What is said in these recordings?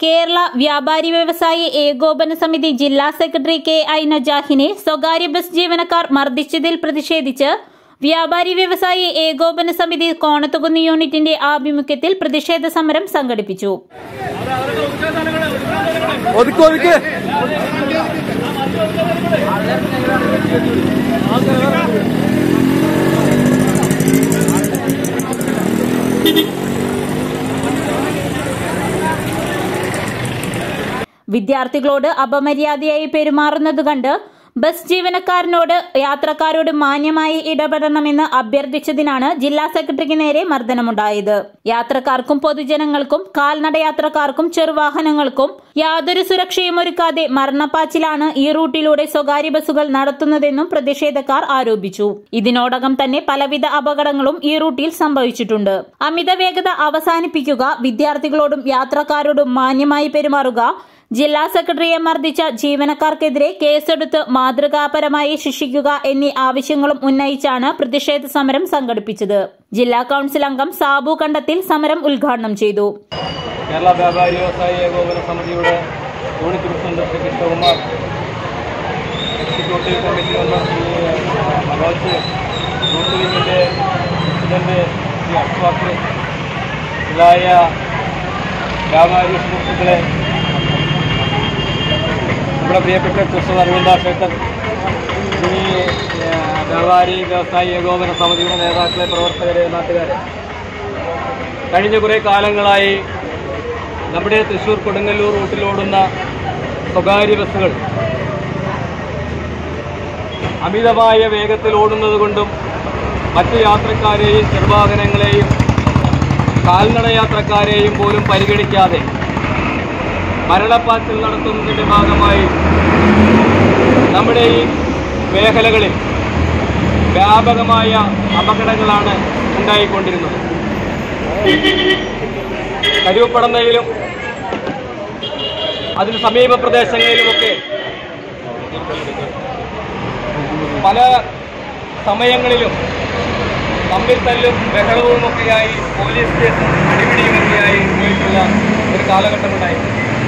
കേരള വ്യാപാരി വ്യവസായി ഏകോപന സമിതി ജില്ലാ സെക്രട്ടറി കെ ഐ നജാഹിനെ സ്വകാര്യ ബസ് ജീവനക്കാർ മർദ്ദിച്ചതിൽ പ്രതിഷേധിച്ച് വ്യാപാരി വ്യവസായി ഏകോപന സമിതി കോണത്തുകുന്ന് യൂണിറ്റിന്റെ ആഭിമുഖ്യത്തിൽ പ്രതിഷേധ സമരം സംഘടിപ്പിച്ചു ഒതുക്ക് ഒതുക്ക് വിദ്യാർത്ഥികളോട് അപമര്യാദയായി പെരുമാറുന്നത് കണ്ട് ബസ് ജീവനക്കാരനോട് യാത്രക്കാരോട് മാന്യമായി ഇടപെടണമെന്ന് അഭ്യർത്ഥിച്ചതിനാണ് ജില്ലാ സെക്രട്ടറിക്ക് നേരെ മർദ്ദനമുണ്ടായത് യാത്രക്കാർക്കും പൊതുജനങ്ങൾക്കും കാൽനട യാത്രക്കാർക്കും ചെറുവാഹനങ്ങൾക്കും യാതൊരു സുരക്ഷയും ഒരുക്കാതെ മരണപ്പാച്ചിലാണ് ഈ റൂട്ടിലൂടെ സ്വകാര്യ ബസ്സുകൾ നടത്തുന്നതെന്നും പ്രതിഷേധക്കാർ ആരോപിച്ചു ഇതിനോടകം തന്നെ പലവിധ അപകടങ്ങളും ഈ റൂട്ടിൽ സംഭവിച്ചിട്ടുണ്ട് അമിത വേഗത അവസാനിപ്പിക്കുക വിദ്യാർത്ഥികളോടും യാത്രക്കാരോടും മാന്യമായി പെരുമാറുക ജില്ലാ സെക്രട്ടറിയെ മർദ്ദിച്ച ജീവനക്കാർക്കെതിരെ കേസെടുത്ത് മാതൃകാപരമായി ശിക്ഷിക്കുക എന്നീ ആവശ്യങ്ങളും ഉന്നയിച്ചാണ് പ്രതിഷേധ സമരം സംഘടിപ്പിച്ചത് ജില്ലാ കൌൺസിൽ അംഗം സാബു കണ്ടത്തിൽ സമരം ഉദ്ഘാടനം ചെയ്തു കേരള വ്യാപാരി വ്യവസായി ഏകോപന സമിതിയുടെ unit president Shri Krishnakumar executive committee member Shri Manoj youth വിങ്ങിൻ്റെ പ്രസിഡന്റ് ശ്രീ അഷ്വാഖ് മുതലായ വ്യാപാരി സുഹൃത്തുക്കളെ നമ്മുടെ പ്രിയപ്പെട്ട കൃഷ്ണ അരവിന്ദ ക്ഷേത്ര ശ്രീ ഏഹ്, വ്യാപാരി വ്യവസായി ഏകോപന സമിതിയുടെ നേതാക്കളെ പ്രവർത്തകരെ നാട്ടുകാരെ കഴിഞ്ഞ കുറേ കാലങ്ങളായി നമ്മുടെ തൃശ്ശൂർ കൊടുങ്ങല്ലൂർ റൂട്ടിലോടുന്ന സ്വകാര്യ ബസ്സുകൾ അമിതമായ വേഗത്തിൽ ഓടുന്നത് കൊണ്ടും മറ്റു യാത്രക്കാരെയും ചെറുവാഹനങ്ങളെയും കാൽനട യാത്രക്കാരെയും പോലും പരിഗണിക്കാതെ മരണപ്പാച്ചിൽ നടത്തുന്നതിൻ്റെ ഭാഗമായി നമ്മുടെ ഈ മേഖലകളിൽ വ്യാപകമായ അപകടങ്ങളാണ് ഉണ്ടായിക്കൊണ്ടിരുന്നത് കരുവപ്പടന്നയിലും അതിന് സമീപ പ്രദേശങ്ങളിലുമൊക്കെ പല സമയങ്ങളിലും തമ്മിൽ തല്ലും ബഹളവുമൊക്കെയായി പോലീസ് കേസും അടിപിടിയുമൊക്കെയായി പോയിട്ടുള്ള ഒരു കാലഘട്ടമുണ്ടായിരുന്നു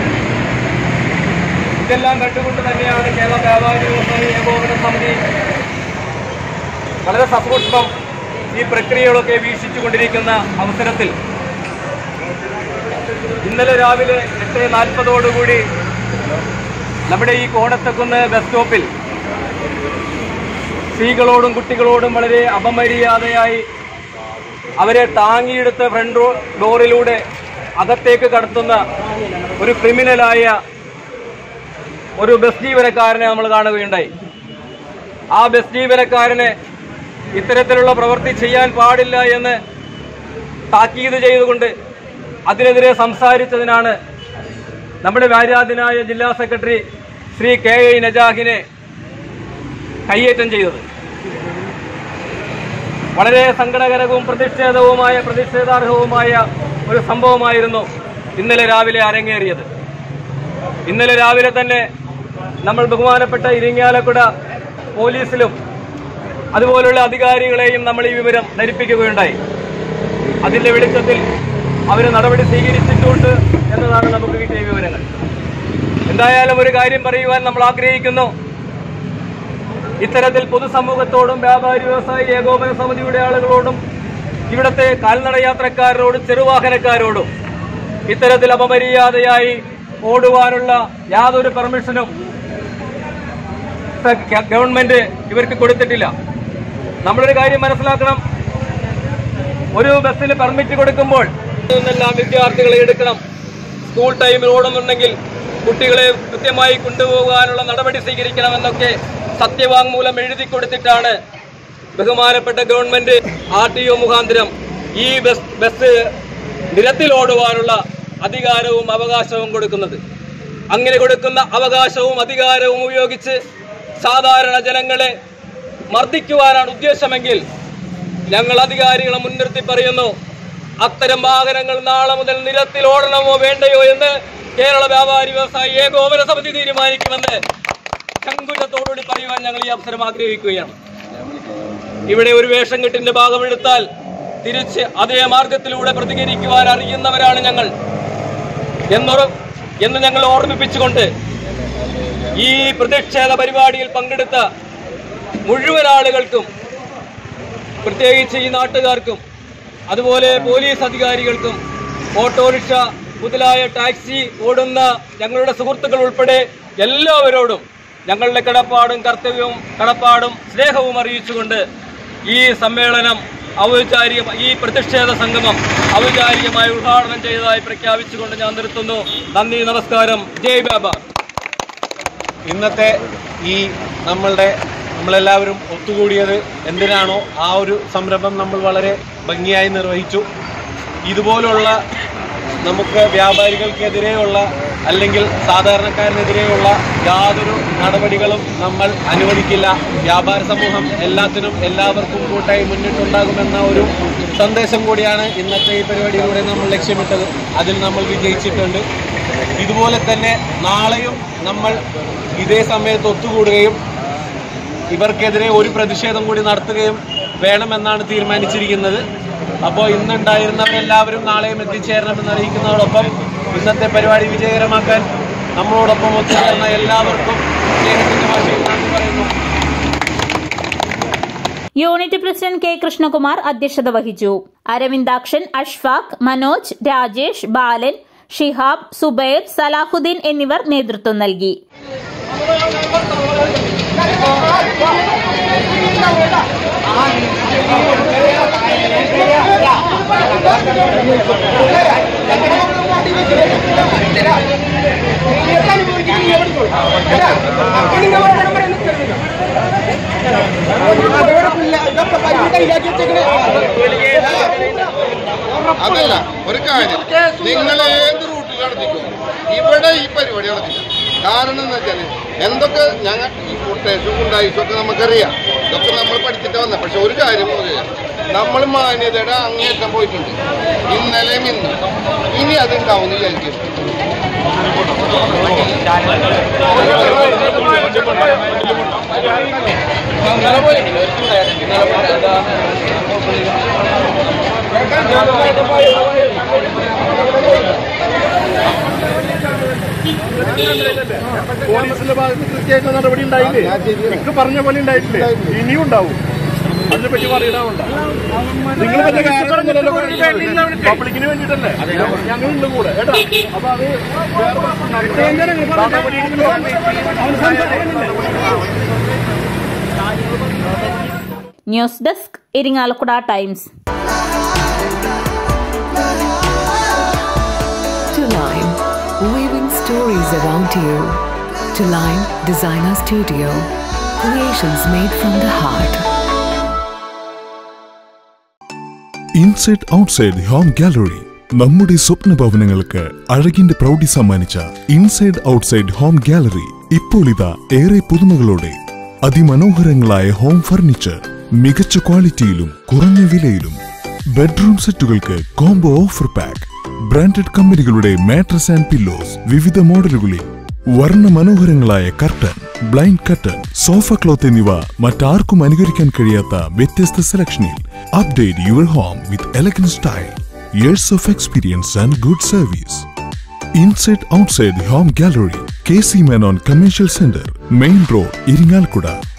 ഇതെല്ലാം കണ്ടുകൊണ്ട് തന്നെയാണ് കേരള വ്യാപാരി വ്യവസായി ഏകോപന സമിതി വളരെ സസൂക്ഷ്മം ഈ പ്രക്രിയകളൊക്കെ വീക്ഷിച്ചു കൊണ്ടിരിക്കുന്ന അവസരത്തിൽ ഇന്നലെ രാവിലെ എട്ട് നാൽപ്പതോടുകൂടി നമ്മുടെ ഈ കോണത്തക്കുന്ന് ബസ് സ്റ്റോപ്പിൽ സ്ത്രീകളോടും കുട്ടികളോടും വളരെ അപമര്യാദയായി അവരെ താങ്ങിയെടുത്ത് ഫ്രണ്ട് റോ- ഡോറിലൂടെ അകത്തേക്ക് കടത്തുന്ന ഒരു ക്രിമിനലായ ഒരു ബസ് ജീവനക്കാരനെ നമ്മൾ കാണുകയുണ്ടായി ആ ബസ് ജീവനക്കാരനെ ഇത്തരത്തിലുള്ള പ്രവൃത്തി ചെയ്യാൻ പാടില്ല എന്ന് താക്കീത് ചെയ്തുകൊണ്ട് അതിനെതിരെ സംസാരിച്ചതിനാണ് നമ്മുടെ വ്യാരാധനായ ജില്ലാ സെക്രട്ടറി ശ്രീ കെ ഐ നജാഹിനെ കയ്യേറ്റം ചെയ്തത് വളരെ സങ്കടകരവും പ്രതിഷേധവുമായ പ്രതിഷേധാർഹവുമായ ഒരു സംഭവമായിരുന്നു ഇന്നലെ രാവിലെ അരങ്ങേറിയത് ഇന്നലെ രാവിലെ തന്നെ നമ്മൾ ബഹുമാനപ്പെട്ട ഇരിങ്ങാലക്കുട പോലീസിലും അതുപോലുള്ള അധികാരികളെയും നമ്മൾ ഈ വിവരം ധരിപ്പിക്കുകയുണ്ടായി അതിന്റെ വെളിച്ചത്തിൽ അവർ നടപടി സ്വീകരിച്ചിട്ടുണ്ട് എന്നതാണ് നമുക്ക് കിട്ടിയ വിവരങ്ങൾ എന്തായാലും ഒരു കാര്യം പറയുവാൻ നമ്മൾ ആഗ്രഹിക്കുന്നു ഇത്തരത്തിൽ പൊതുസമൂഹത്തോടും വ്യാപാരി വ്യവസായി ഏകോപന സമിതിയുടെ ആളുകളോടും ഇവിടുത്തെ കാൽനട യാത്രക്കാരോടും ചെറുവാഹനക്കാരോടും ഇത്തരത്തിൽ അപമര്യാദയായി ഓടുവാനുള്ള യാതൊരു പെർമിഷനും ഗ- ഗവൺമെന്റ് ഇവർക്ക് കൊടുത്തിട്ടില്ല നമ്മളൊരു കാര്യം മനസ്സിലാക്കണം ഒരു ബസ്സിന് പെർമിറ്റ് കൊടുക്കുമ്പോൾ നിന്നെല്ലാം വിദ്യാർത്ഥികളെ എടുക്കണം സ്കൂൾ ടൈമിൽ ഓടുന്നുണ്ടെങ്കിൽ കുട്ടികളെ കൃത്യമായി കൊണ്ടുപോകാനുള്ള നടപടി സ്വീകരിക്കണമെന്നൊക്കെ സത്യവാങ്മൂലം എഴുതി കൊടുത്തിട്ടാണ് ബഹുമാനപ്പെട്ട ഗവൺമെന്റ് ആർ ടി ഒ മുഖാന്തരം ഈ ബസ് ബസ് നിരത്തിൽ ഓടുവാനുള്ള അധികാരവും അവകാശവും കൊടുക്കുന്നത് അങ്ങനെ കൊടുക്കുന്ന അവകാശവും അധികാരവും ഉപയോഗിച്ച് സാധാരണ ജനങ്ങളെ മർദ്ദിക്കുവാനാണ് ഉദ്ദേശമെങ്കിൽ ഞങ്ങൾ അധികാരികളെ മുൻനിർത്തി പറയുന്നു അത്തരം വാഹനങ്ങൾ നാളെ മുതൽ നിരത്തിൽ ഓടണമോ വേണ്ടയോ എന്ന് കേരള വ്യാപാരി വ്യവസായി ഏകോപന സമിതി തീരുമാനിക്കുമെന്ന് ചങ്കുറ്റത്തോടുകൂടി പറയുവാൻ ഞങ്ങൾ ഈ അവസരം ആഗ്രഹിക്കുകയാണ് ഇവിടെ ഒരു വേഷം കെട്ടിന്റെ ഭാഗമെടുത്താൽ തിരിച്ച് അതേ മാർഗത്തിലൂടെ പ്രതികരിക്കുവാൻ അറിയുന്നവരാണ് ഞങ്ങൾ എന്നൊരു എന്ന് ഞങ്ങൾ ഓർമ്മിപ്പിച്ചുകൊണ്ട് ഈ പ്രതിഷേധ പരിപാടിയിൽ പങ്കെടുത്ത മുഴുവൻ ആളുകൾക്കും പ്രത്യേകിച്ച് ഈ നാട്ടുകാർക്കും അതുപോലെ പോലീസ് അധികാരികൾക്കും ഓട്ടോറിക്ഷ മുതലായ ടാക്സി ഓടുന്ന ഞങ്ങളുടെ സുഹൃത്തുക്കൾ ഉൾപ്പെടെ എല്ലാവരോടും ഞങ്ങളുടെ കടപ്പാടും കർത്തവ്യവും കടപ്പാടും സ്നേഹവും അറിയിച്ചുകൊണ്ട് ഈ സമ്മേളനം ഔപചാരിക ഈ പ്രതിഷേധ സംഗമം ഔപചാരികമായി ഉദ്ഘാടനം ചെയ്തതായി പ്രഖ്യാപിച്ചുകൊണ്ട് ഞാൻ നിർത്തുന്നു നന്ദി നമസ്കാരം ജയ് ബാബ ഇന്നത്തെ ഈ നമ്മളുടെ നമ്മളെല്ലാവരും ഒത്തുകൂടിയത് എന്തിനാണോ ആ ഒരു സംരംഭം നമ്മൾ വളരെ ഭംഗിയായി നിർവഹിച്ചു ഇതുപോലുള്ള നമുക്ക് വ്യാപാരികൾക്കെതിരെയുള്ള അല്ലെങ്കിൽ സാധാരണക്കാരനെതിരെയുള്ള യാതൊരു നടപടികളും നമ്മൾ അനുവദിക്കില്ല വ്യാപാര സമൂഹം എല്ലാത്തിനും എല്ലാവർക്കും കൂട്ടായി മുന്നിട്ടുണ്ടാകുമെന്ന ഒരു സന്ദേശം കൂടിയാണ് ഇന്നത്തെ ഈ പരിപാടിയിലൂടെ നമ്മൾ ലക്ഷ്യമിട്ടത് അതിൽ നമ്മൾ വിജയിച്ചിട്ടുണ്ട് ഇതുപോലെ തന്നെ നാളെയും നമ്മൾ ഇതേ സമയത്ത് ഒത്തുകൂടുകയും ഇവർക്കെതിരെ ഒരു പ്രതിഷേധം കൂടി നടത്തുകയും വേണമെന്നാണ് തീരുമാനിച്ചിരിക്കുന്നത് അപ്പോൾ ഇന്നുണ്ടായിരുന്നവരെല്ലാവരും നാളെയും എത്തിച്ചേരണമെന്ന് അറിയിക്കുന്നതോടൊപ്പം ഇന്നത്തെ പരിപാടി വിജയകരമാക്കാൻ നമ്മളോടൊപ്പം ഒത്തുചേർന്ന എല്ലാവർക്കും സ്നേഹത്തിന്റെ ഭാഷയിൽ നന്ദി പറയുന്നു യൂണിറ്റ് പ്രസിഡന്റ് കെ കൃഷ്ണകുമാർ അധ്യക്ഷത വഹിച്ചു അരവിന്ദാക്ഷൻ അഷ്ഫാഖ് മനോജ് രാജേഷ് ബാലൻ ഷിഹാബ് സുബൈർ സലാഹുദ്ദീൻ എന്നിവർ നേതൃത്വം നൽകി അതല്ല ഒരു കാര്യം നിങ്ങൾ ഏത് റൂട്ടിൽ നടത്തിക്കും ഇവിടെ ഈ പരിപാടി നടത്തില്ല കാരണം എന്ന് വെച്ചാൽ എന്തൊക്കെ ഞങ്ങൾ ഈ ഫുട്ടേജും ഉണ്ടായിട്ടും ഒക്കെ നമുക്കറിയാം ഇതൊക്കെ നമ്മൾ പഠിച്ചിട്ട് വന്ന പക്ഷെ ഒരു കാര്യം പറയാം നമ്മൾ മാന്യതയുടെ അങ്ങേറ്റം പോയിട്ടുണ്ട് ഇന്നലെയും ഇന്നും ഇനി അതുണ്ടാവും എന്ന് വിചാരിക്കും പോലീസിന്റെ ഭാഗത്ത് കൃത്യമായിട്ട് നടപടി ഉണ്ടായില്ലേ എനിക്ക് പറഞ്ഞ പോലെ ഉണ്ടായിട്ടില്ലേ ഇനിയും ഉണ്ടാവും അതിനെ പറ്റി പറയണമുണ്ട നിങ്ങൾ പബ്ലിക്കിന് വേണ്ടിട്ടല്ലേ ഞങ്ങളുണ്ട് കൂടെ കേട്ടോ അപ്പൊ അത് വേറെ നടപടി news desk Irinjalakuda times To Lime, weaving stories around you. To Lime Designer Studio, creations made from the heart. Inside outside home gallery നമ്മുടെ സ്വപ്ന ഭവനങ്ങൾക്ക് അഴകിന്റെ പ്രൗഢി സമ്മാനിച്ച ഇൻസൈഡ് ഔട്ട്സൈഡ് ഹോം ഗാലറി ഇപ്പോൾ ഇതാ ഏറെ പുതുമകളോടെ അതിമനോഹരങ്ങളായ ഹോം ഫർണിച്ചർ മികച്ച ക്വാളിറ്റിയിലും കുറഞ്ഞ വിലയിലും ബെഡ്റൂം സെറ്റുകൾക്ക് കോംബോ ഓഫർ പാക്ക് ബ്രാൻഡഡ് കമ്പനികളുടെ മാട്രസ് ആൻഡ് പില്ലോസ് വിവിധ മോഡലുകളിൽ വർണ്ണ മനോഹരങ്ങളായ curtain blind curtain sofa cloth എന്നിവ മറ്റാർക്കും അനുകരിക്കാൻ കഴിയാത്ത വ്യത്യസ്ത സെലക്ഷനിൽ update your home with elegant style years of experience and good service inside outside home gallery K C Menon commercial centre main road Irinjalakuda